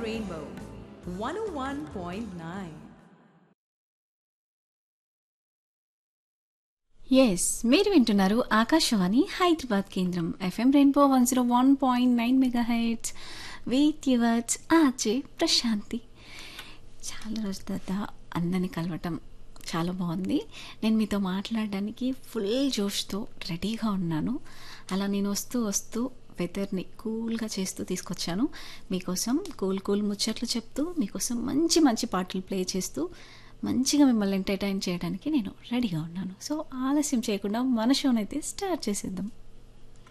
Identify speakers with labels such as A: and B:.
A: Rainbow 101.9.
B: Yes మీరు వింటున్నారు ఆకాశవాణి హైదరాబాద్ కేంద్రం FM rainbow one zero one point nine mega heights with yours ఆచే ప్రశాంతి చాలా రోజుల తర్వాత అందరిని కలవటం చాలా బాగుంది నేను మీతో మాట్లాడడానికి ఫుల్ జోష్తో రెడీగా ఉన్నాను అలా నేను వస్తూ వస్తూ వెదర్ని కూల్గా చేస్తూ తీసుకొచ్చాను మీకోసం కూల్ కూల్ ముచ్చట్లు చెప్తూ మీకోసం మంచి మంచి పాటలు ప్లే చేస్తూ మంచిగా మిమ్మల్ని ఎంటర్టైన్ చేయడానికి నేను రెడీగా ఉన్నాను సో ఆలస్యం చేయకుండా మన షోనైతే స్టార్ట్ చేసేద్దాం